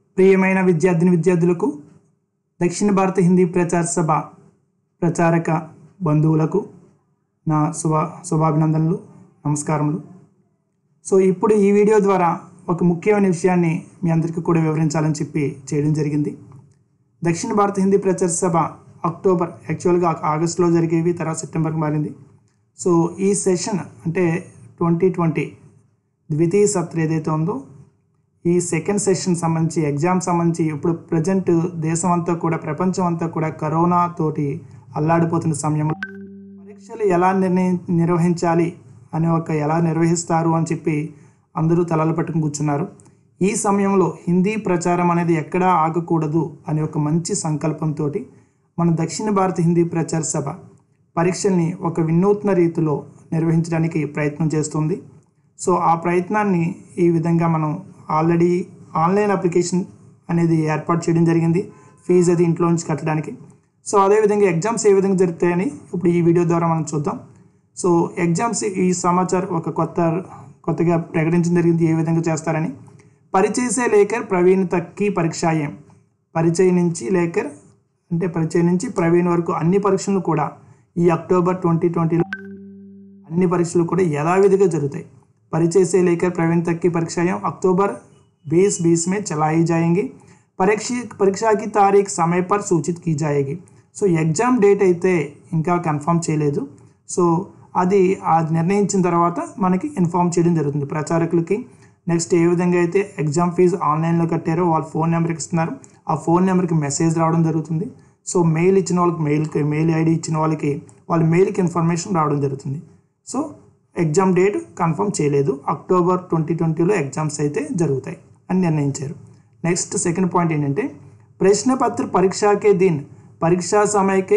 ప్రియమైన విద్యార్థిని విద్యార్థులకు దక్షిణ భారత హిందీ ప్రచార సభ ప్రచారక బంధువులకు నా శుభ శుభాభినందనలు నమస్కారములు సో ఇప్పుడు ఈ వీడియో ద్వారా ఒక ముఖ్యమైన విషయాన్ని మీ అందరికీ కూడా వివరించాలని చెప్పి చేయడం జరిగింది దక్షిణ భారత హిందీ ప్రచార సభ అక్టోబర్ యాక్చువల్గా ఆగస్టులో జరిగేవి తర్వాత సెప్టెంబర్కి మారింది సో ఈ సెషన్ అంటే ట్వంటీ ట్వంటీ ద్వితీయ సత్ర ఏదైతే ఉందో ఈ సెకండ్ సెషన్ సంబంధించి ఎగ్జామ్ సంబంధించి ఇప్పుడు ప్రజెంట్ దేశం అంతా కూడా ప్రపంచం అంతా కూడా కరోనా తోటి అల్లాడిపోతున్న సమయంలో పరీక్షలు ఎలా నిర్ణయి నిర్వహించాలి అని ఒక ఎలా నిర్వహిస్తారు అని చెప్పి అందరూ తలలు పట్టుకుని కూర్చున్నారు ఈ సమయంలో హిందీ ప్రచారం అనేది ఎక్కడా ఆగకూడదు అనే ఒక మంచి సంకల్పంతో మన దక్షిణ భారత హిందీ ప్రచార సభ పరీక్షల్ని ఒక వినూత్న రీతిలో నిర్వహించడానికి ప్రయత్నం చేస్తుంది సో ఆ ప్రయత్నాన్ని ఈ విధంగా మనం ఆల్రెడీ ఆన్లైన్ అప్లికేషన్ అనేది ఏర్పాటు చేయడం జరిగింది ఫీజు అది ఇంట్లో నుంచి కట్టడానికి సో అదేవిధంగా ఎగ్జామ్స్ ఏ విధంగా జరుగుతాయని ఇప్పుడు ఈ వీడియో ద్వారా మనం చూద్దాం సో ఎగ్జామ్స్ ఈ సమాచారం ఒక కొత్త కొత్తగా ప్రకటించడం జరిగింది ఏ విధంగా చేస్తారని పరిచయ సే లేకర్ ప్రవీణ్ తక్కి పరీక్షాయం పరిచయ నుంచి లేకర్ అంటే పరిచయం నుంచి ప్రవీణ్ వరకు అన్ని పరీక్షలు కూడా ఈ అక్టోబర్ ట్వంటీ ట్వంటీలో అన్ని పరీక్షలు కూడా యథావిధిగా జరుగుతాయి परिचय से लेकर प्रवीण तक की परीक्षाएं अक्टूबर 20 बीस में चलाई जाएंगी పరీక్ష పరీక్షకి తారీఖు సమయ పర్ సూచిత కీ జాయేగి సో ఎగ్జామ్ డేట్ అయితే ఇంకా కన్ఫర్మ్ చేయలేదు సో అది అది నిర్ణయించిన తర్వాత మనకి ఇన్ఫామ్ చేయడం జరుగుతుంది ప్రచారకులకి నెక్స్ట్ ఏ విధంగా అయితే ఎగ్జామ్ ఫీజు ఆన్లైన్లో కట్టారో వాళ్ళ ఫోన్ నెంబర్కి ఇస్తున్నారు ఆ ఫోన్ నెంబర్కి మెసేజ్ రావడం జరుగుతుంది సో మెయిల్ ఇచ్చిన వాళ్ళకి మెయిల్కి మెయిల్ ఐడి ఇచ్చిన వాళ్ళకి వాళ్ళ మెయిల్కి ఇన్ఫర్మేషన్ రావడం జరుగుతుంది సో ఎగ్జామ్ డేట్ కన్ఫర్మ్ చేయలేదు అక్టోబర్ ట్వంటీ ట్వంటీలో ఎగ్జామ్స్ అయితే జరుగుతాయి అని నిర్ణయించారు నెక్స్ట్ సెకండ్ పాయింట్ ఏంటంటే ప్రశ్నపత్ర పరీక్షకే దిన్ పరీక్షా సమయకే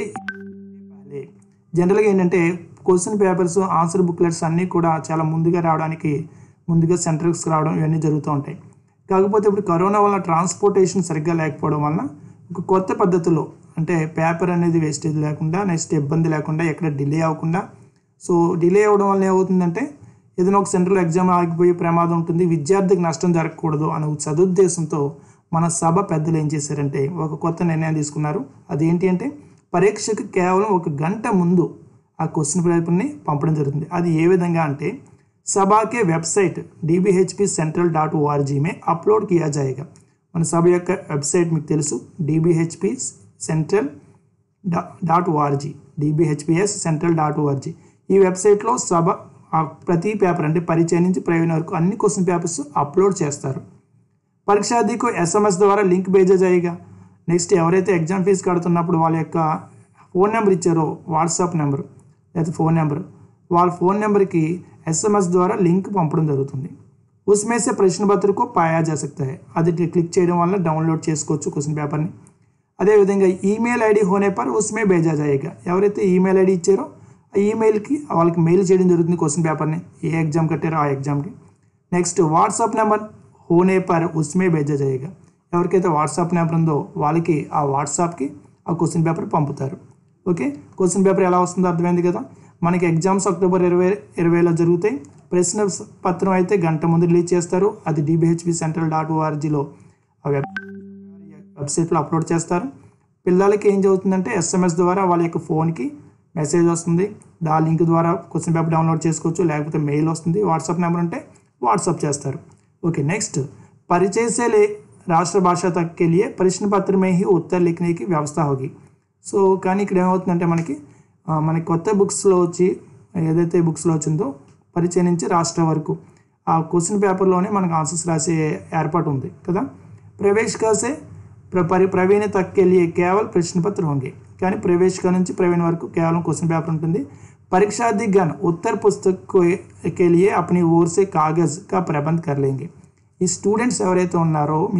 జనరల్గా ఏంటంటే క్వశ్చన్ పేపర్స్ ఆన్సర్ బుక్లెట్స్ అన్నీ కూడా చాలా ముందుగా రావడానికి ముందుగా సెంటర్స్కి రావడం ఇవన్నీ జరుగుతూ ఉంటాయి కాకపోతే ఇప్పుడు కరోనా వల్ల ట్రాన్స్పోర్టేషన్ సరిగ్గా లేకపోవడం వల్ల ఒక కొత్త పద్ధతిలో అంటే పేపర్ అనేది వేస్టేజ్ లేకుండా నెక్స్ట్ ఇబ్బంది లేకుండా ఎక్కడ డిలే అవ్వకుండా సో డిలే అవ్వడం వల్ల ఏమవుతుందంటే ఏదైనా ఒక సెంట్రల్ ఎగ్జామ్ ఆగిపోయే ప్రమాదం ఉంటుంది విద్యార్థికి నష్టం జరగకూడదు అనే సదుద్దేశంతో మన సభ పెద్దలు ఏం చేశారంటే ఒక కొత్త నిర్ణయం తీసుకున్నారు అదేంటి అంటే పరీక్షకు కేవలం ఒక గంట ముందు ఆ క్వశ్చన్ పేపర్ని పంపడం జరుగుతుంది అది ఏ విధంగా అంటే సభాకే website DBHP central dot ORG మే అప్లోడ్ కియా జాయేగా మన సభ యొక్క వెబ్సైట్ మీకు తెలుసు డీబీహెచ్పి సెంట్రల్ డా dot ORG DBHPS central dot ORG ఈ వెబ్సైట్లో సభ ప్రతి పేపర్ అంటే పరిచయం నుంచి ప్రయోజన వరకు అన్ని క్వశ్చన్ పేపర్స్ అప్లోడ్ చేస్తారు పరీక్షార్థికు ఎస్ఎంఎస్ ద్వారా లింక్ భేజా జాయిగా నెక్స్ట్ ఎవరైతే ఎగ్జామ్ ఫీజు కడుతున్నప్పుడు వాళ్ళ యొక్క ఫోన్ నెంబర్ ఇచ్చారో వాట్సాప్ నెంబర్ లేదా ఫోన్ నెంబర్ వాళ్ళ ఫోన్ నెంబర్కి ఎస్ఎంఎస్ ద్వారా లింక్ పంపడం జరుగుతుంది ఉస్మే సే ప్రశ్న పత్రికో పాయా జా సక్తా హై అది క్లిక్ చేయడం వల్ల డౌన్లోడ్ చేసుకోవచ్చు క్వశ్చన్ పేపర్ని అదేవిధంగా ఈమెయిల్ ఐడి హోనే పర్ ఉస్మే భేజా జాయిగా ఎవరైతే ఈమెయిల్ ఐడి ఇచ్చారో ఆ ఈమెయిల్కి వాళ్ళకి మెయిల్ చేయడం జరుగుతుంది క్వశ్చన్ పేపర్ని ఏ ఎగ్జామ్ కట్టారో ఆ ఎగ్జామ్కి నెక్స్ట్ వాట్సాప్ నెంబర్ హోనే పర్ ఉస్మే భేజా జాయిగా ఎవరికైతే వాట్సాప్ నెంబర్ ఉందో వాళ్ళకి ఆ వాట్సాప్కి ఆ క్వశ్చన్ పేపర్ పంపుతారు ఓకే క్వశ్చన్ పేపర్ ఎలా వస్తుందో అర్థమైంది కదా మనకి ఎగ్జామ్స్ అక్టోబర్ ఇరవై ఇరవైలో జరుగుతాయి ప్రశ్న పత్రం అయితే గంట ముందు రిలీజ్ చేస్తారు అది డిబిహెచ్పి సెంట్రల్ డాట్ ఓఆర్జీలో ఆ వెబ్ వెబ్సైట్లో అప్లోడ్ చేస్తారు పిల్లలకి ఏం జరుగుతుందంటే ఎస్ఎంఎస్ ద్వారా వాళ్ళ యొక్క ఫోన్కి మెసేజ్ వస్తుంది దా లింక్ ద్వారా క్వశ్చన్ పేపర్ డౌన్లోడ్ చేసుకోవచ్చు లేకపోతే మెయిల్ వస్తుంది వాట్సాప్ నెంబర్ ఉంటే వాట్సాప్ చేస్తారు ఓకే నెక్స్ట్ పరిచయ से ले రాష్ట్ర భాష తక్ के लिए ప్రశ్న పత్ర में ही उत्तर लिखने की వ్యవస్థ होगी సో కానీ ఇక్కడ ఏమవుతుందంటే మనకి మనకి కొత్త బుక్స్లో వచ్చి ఏదైతే బుక్స్లో వచ్చిందో పరిచయం నుంచి రాష్ట్ర వరకు ఆ క్వశ్చన్ పేపర్లోనే మనకు ఆన్సర్స్ రాసే ఏర్పాటు ఉంది కదా ప్రవేశ్ కాసే పరి ప్రవీణ తక్కెళ్ళి కేవలం ప్రశ్న పత్రం హోంగే కానీ ప్రవేశిక నుంచి ప్రవీణ్ వరకు కేవలం క్వశ్చన్ పేపర్ ఉంటుంది परीक्षार्थी गण उत्तर पुस्तक के लिए अपनी ओर से कागज का प्रबंध कर लेंगे ఈ స్టూడెంట్స్ ఎవరైతే ఉన్నారో మీ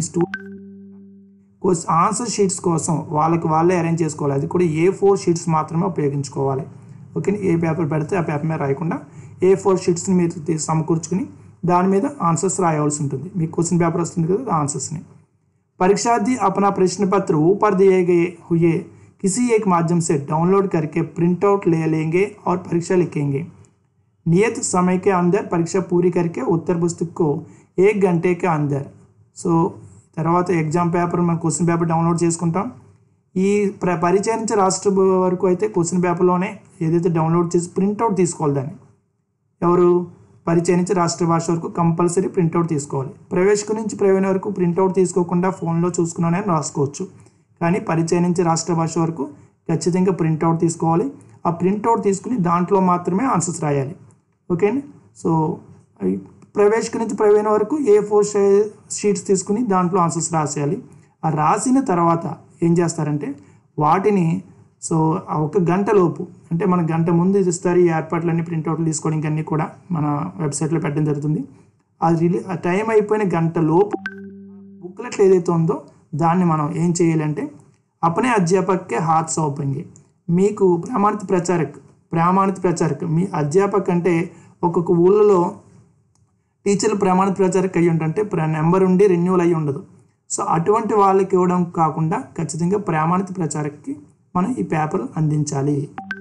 స్టూడెంట్ ఆన్సర్ షీట్స్ కోసం వాళ్ళకి వాళ్ళే అరేంజ్ చేసుకోవాలి అది కూడా ఏ ఫోర్ షీట్స్ మాత్రమే ఉపయోగించుకోవాలి ఓకే ఏ పేపర్ పెడితే ఆ పేపర్ మీద రాయకుండా ఏ ఫోర్ షీట్స్ని మీరు సమకూర్చుకుని దాని మీద ఆన్సర్స్ రాయవలసి ఉంటుంది మీకు క్వశ్చన్ పేపర్ వస్తుంది కదా ఆన్సర్స్ని परीक्षार्थी अपना प्रश्न पत्र ऊपर दिए गए हुए किसी एक माध्यम से डाउनलोड करके प्रिंट आउट ले लेंगे और परीक्षा लिखेंगे नियत समय के अंदर परीक्षा पूरी करके उत्तर पुस्तक को एक घंटे के अंदर సో తర్వాత ఎగ్జామ్ పేపర్ మనం క్వశ్చన్ పేపర్ డౌన్లోడ్ చేసుకుంటాం ఈ ప్ర పరిచయించే రాష్ట్ర వరకు అయితే క్వశ్చన్ పేపర్లోనే ఏదైతే డౌన్లోడ్ చేసి ప్రింట్అవుట్ తీసుకోవాలి దాన్ని ఎవరు పరిచయించి రాష్ట్ర భాష వరకు కంపల్సరీ ప్రింట్అవుట్ తీసుకోవాలి ప్రవేశకు నుంచి ప్రవీణ వరకు ప్రింట్అవుట్ తీసుకోకుండా ఫోన్లో చూసుకునే రాసుకోవచ్చు కానీ పరిచయం నుంచి రాష్ట్ర భాష వరకు ఖచ్చితంగా ప్రింట్అవుట్ తీసుకోవాలి ఆ ప్రింట్అవుట్ తీసుకుని దాంట్లో మాత్రమే ఆన్సర్స్ రాయాలి ఓకే సో అవి ప్రవేశకు నుంచి ప్రవీణ వరకు ఏ ఫోర్ షీట్స్ తీసుకుని దాంట్లో ఆన్సర్స్ రాసేయాలి ఆ రాసిన తర్వాత ఏం చేస్తారంటే వాటిని సో ఆ ఒక గంట లోపు అంటే మన గంట ముందు ఇస్తారు ఈ ఏర్పాట్లన్నీ ప్రింట్అవుట్లు తీసుకోవడానికి అన్నీ కూడా మన వెబ్సైట్లో పెట్టడం జరుగుతుంది అది రిలీ ఆ టైం అయిపోయిన గంట లోపు బుక్లెట్లు ఏదైతే ఉందో దాన్ని మనం ఏం చేయాలంటే అపనే అధ్యాపక్కే హాత్ సౌపంగి మీకు ప్రామాణిత ప్రచారక్ ప్రామాణిత ప్రచారక్ మీ అధ్యాపక్ అంటే ఒక్కొక్క ఊళ్ళలో టీచర్లు ప్రమాణిత ప్రచారక్ అయ్యి ఉంటుంటే నెంబర్ ఉండి రెన్యూవల్ అయ్యి ఉండదు సో అటువంటి వాళ్ళకి ఇవ్వడం కాకుండా ఖచ్చితంగా ప్రామాణిత ప్రచారక్కి మనం ఈ పేపర్ అందించాలి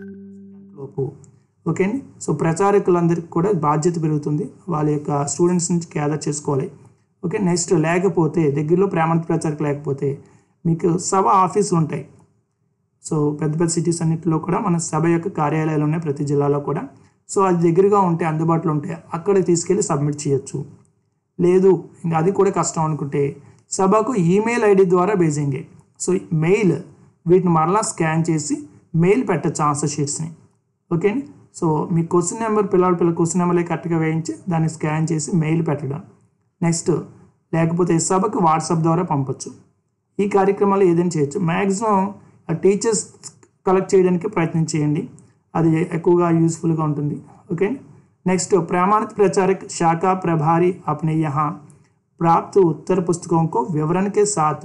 లోపు ఓకే అండి సో ప్రచారకులందరికీ కూడా బాధ్యత పెరుగుతుంది వాళ్ళ యొక్క స్టూడెంట్స్ నుంచి గ్యాదర్ చేసుకోవాలి ఓకే నెక్స్ట్ లేకపోతే దగ్గరలో ప్రామాణిక ప్రచారక లేకపోతే మీకు సభ ఆఫీసులు ఉంటాయి సో పెద్ద పెద్ద సిటీస్ అన్నింటిలో కూడా మన సభ యొక్క కార్యాలయాలు ఉన్నాయి ప్రతి జిల్లాలో కూడా సో అది దగ్గరగా ఉంటే అందుబాటులో ఉంటే అక్కడికి తీసుకెళ్ళి సబ్మిట్ చేయొచ్చు లేదు ఇంకా అది కూడా కష్టం అనుకుంటే సభకు ఈమెయిల్ ఐడి ద్వారా బేజింగే సో మెయిల్ వీటిని మరలా స్కాన్ చేసి మెయిల్ పెట్టచ్చు ఆన్సర్ షీట్స్ని ఓకే అండి సో మీ క్వశ్చన్ నెంబర్ పిల్లల పిల్లల క్వశ్చన్ నెంబర్లే కరెక్ట్గా వేయించి దాన్ని స్కాన్ చేసి మెయిల్ పెట్టడం నెక్స్ట్ లేకపోతే సభకు వాట్సాప్ ద్వారా పంపొచ్చు ఈ కార్యక్రమాలు ఏదైనా చేయొచ్చు మ్యాక్సిమం ఆ టీచర్స్ కలెక్ట్ చేయడానికి ప్రయత్నం చేయండి అది ఎక్కువగా యూస్ఫుల్గా ఉంటుంది ఓకే నెక్స్ట్ प्रामाणित प्रचारक शाखा प्रभारी अपने यहाँ प्राप्त उत्तर पुस्तकों को विवरण के साथ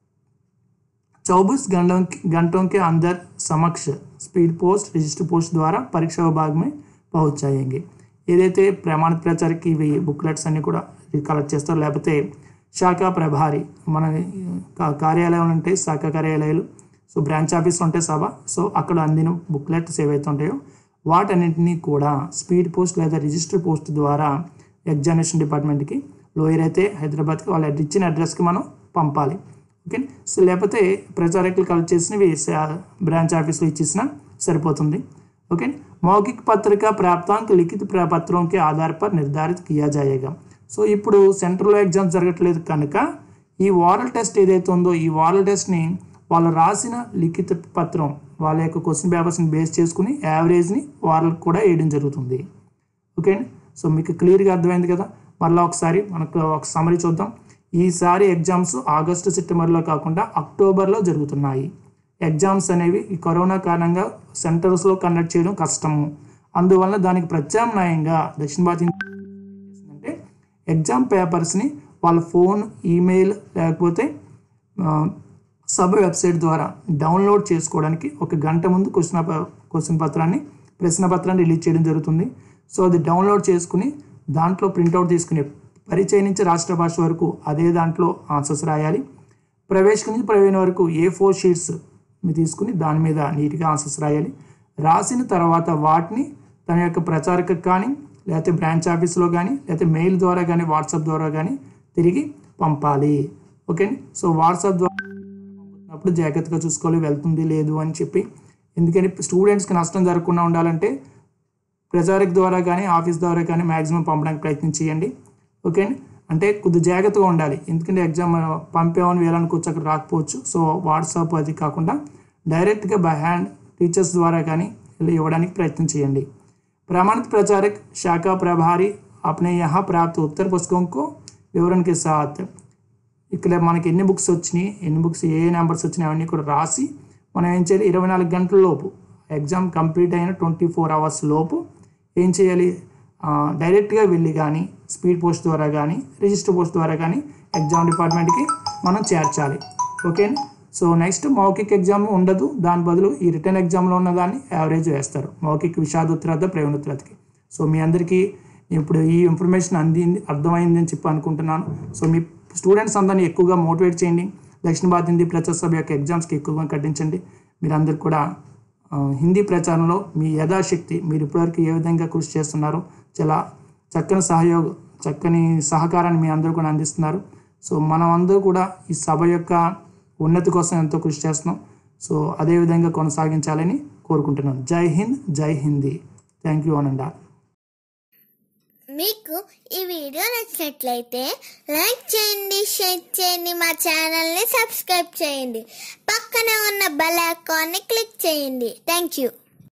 चौबीस घंटों घंटों के अंदर समक्ष स्पीड पोस्ट रजिस्टर पोस्ट ద్వారా పరీక్ష విభాగం में పहुంచాయేంगे ఏదైతే ప్రమాణిత ప్రచారకి ఇవి బుక్లెట్స్ అన్ని కూడా కలెక్ట్ చేస్తారు లేకపోతే శాఖ ప్రభారి మన కా- కార్యాలయాలు ఉంటాయి శాఖ కార్యాలయాలు సో బ్రాంచ్ ఆఫీస్ ఉంటాయి సభ సో అక్కడ అందిన బుక్లెట్స్ ఏవైతే ఉంటాయో వాటన్నింటినీ కూడా స్పీడ్ పోస్ట్ లేదా రిజిస్టర్ పోస్ట్ ద్వారా ఎగ్జామినేషన్ డిపార్ట్మెంట్కి లోయర్ అయితే హైదరాబాద్కి వాళ్ళ ఇచ్చిన అడ్రస్కి మనం పంపాలి ఓకే సో లేకపోతే ప్రచారకులు కలెక్ట్ చేసినవి బ్రాంచ్ ఆఫీస్లో ఇచ్చేసినా సరిపోతుంది ఓకే మౌఖిక పత్రిక ప్రాప్తాంక్ లిఖిత ప్ర- పత్రం के आधार पर निर्धारित किया जाएगा సో ఇప్పుడు సెంట్రల్లో ఎగ్జామ్స్ జరగట్లేదు కనుక ఈ వారల్ టెస్ట్ ఏదైతే ఉందో ఈ వారల్ టెస్ట్ని వాళ్ళు రాసిన లిఖిత పత్రం వాళ్ళ యొక్క క్వశ్చన్ పేపర్స్ని బేస్ చేసుకుని యావరేజ్ని వాళ్ళకి కూడా వేయడం జరుగుతుంది ఓకే అండి సో మీకు క్లియర్గా అర్థమైంది కదా మళ్ళీ ఒకసారి మనకు ఒక సమరీ చూద్దాం ఈసారి ఎగ్జామ్స్ ఆగస్టు సెప్టెంబర్లో కాకుండా అక్టోబర్లో జరుగుతున్నాయి ఎగ్జామ్స్ అనేవి ఈ కరోనా కారణంగా సెంటర్స్లో కండక్ట్ చేయడం కష్టము అందువల్ల దానికి ప్రత్యామ్నాయంగా దక్షిణ భారత చేసిందంటే ఎగ్జామ్ పేపర్స్ని వాళ్ళ ఫోన్ ఈమెయిల్ లేకపోతే ఆ, సభ వెబ్సైట్ ద్వారా డౌన్లోడ్ చేసుకోవడానికి ఒక గంట ముందు క్వశ్చన్ క్వశ్చన్ పత్రాన్ని ప్రశ్న పత్రాన్ని రిలీజ్ చేయడం జరుగుతుంది సో అది డౌన్లోడ్ చేసుకుని దాంట్లో ప్రింట్అవుట్ తీసుకుని పరిచయం నుంచి రాష్ట్ర భాష వరకు అదే దాంట్లో ఆన్సర్స్ రాయాలి ప్రవేశం నుంచి ప్రవీణ వరకు ఏ ఫోర్ షీట్స్ మీరు తీసుకుని దాని మీద నీట్గా ఆన్సర్స్ రాయాలి రాసిన తర్వాత వాటిని తన యొక్క ప్రచారక కానీ లేకపోతే బ్రాంచ్ ఆఫీస్లో కానీ లేకపోతే మెయిల్ ద్వారా కానీ వాట్సాప్ ద్వారా కానీ తిరిగి పంపాలి ఓకే సో వాట్సాప్ ద్వారా పంపుతున్నప్పుడు జాగ్రత్తగా చూసుకోవాలి వెళ్తుంది లేదు అని చెప్పి ఎందుకంటే స్టూడెంట్స్కి నష్టం జరగకుండా ఉండాలంటే ప్రచారక్ ద్వారా కానీ ఆఫీస్ ద్వారా కానీ మ్యాక్సిమం పంపడానికి ప్రయత్నం చేయండి ఓకే అంటే కొద్ది జాగ్రత్తగా ఉండాలి ఎందుకంటే ఎగ్జామ్ పంపామని వేయాలనుకోవచ్చు అక్కడ రాకపోవచ్చు సో వాట్సాప్ అది కాకుండా డైరెక్ట్గా బై హ్యాండ్ టీచర్స్ ద్వారా కానీ వెళ్ళి ఇవ్వడానికి ప్రయత్నం చేయండి प्रमाणित प्रचारक शाखा प्रभारी अपने यहाँ प्राप्त उत्तर पुस्तकों को विवरण के साथ ఇక్కడ మనకి ఎన్ని బుక్స్ వచ్చినాయి ఎన్ని బుక్స్ ఏ నెంబర్స్ వచ్చినాయి అవన్నీ కూడా రాసి మనం ఏం చేయాలి ఇరవై నాలుగు గంటల లోపు ఎగ్జామ్ కంప్లీట్ అయిన ట్వంటీ ఫోర్ అవర్స్ లోపు ఏం చేయాలి ఆ, డైరెక్ట్గా వెళ్ళి కానీ స్పీడ్ పోస్ట్ ద్వారా కానీ రిజిస్టర్ పోస్ట్ ద్వారా కానీ ఎగ్జామ్ డిపార్ట్మెంట్కి మనం చేర్చాలి ఓకే సో నెక్స్ట్ మౌఖిక ఎగ్జామ్ ఉండదు దాని బదులు ఈ రిటర్న్ ఎగ్జామ్లో ఉన్న దాన్ని యావరేజ్ వేస్తారు మౌఖిక విషాదోత్తరార్థ ప్రయోణోత్తరార్థకి సో మీ అందరికీ ఇప్పుడు ఈ ఇన్ఫర్మేషన్ అందింది అర్థమైంది అని చెప్పి అనుకుంటున్నాను సో మీ స్టూడెంట్స్ అందరినీ ఎక్కువగా మోటివేట్ చేయండి దక్షిణ భారత హిందీ ప్రచార సభ యొక్క ఎగ్జామ్స్కి ఎక్కువగా కట్టించండి మీరందరూ కూడా ఆ, హిందీ ప్రచారంలో మీ యథాశక్తి మీరు ఇప్పటివరకు ఏ విధంగా కృషి చేస్తున్నారో చాలా చక్కని సహయోగం చక్కని సహకారాన్ని మీ అందరూ కూడా అందిస్తున్నారు సో మనం అందరూ కూడా ఈ సభ యొక్క ఉన్నతి కోసం ఎంతో కృషి చేస్తున్నాం సో అదే విధంగా కొనసాగించాలని కోరుకుంటున్నాను జై హింద్ జై హిందీ థ్యాంక్ యూ అనండి మీకు ఈ వీడియో నచ్చినట్లయితే లైక్ చేయండి షేర్ చేయండి మా ఛానల్ని సబ్స్క్రైబ్ చేయండి పక్కనే ఉన్న బెల్ ఐకాన్ని క్లిక్ చేయండి థ్యాంక్ యూ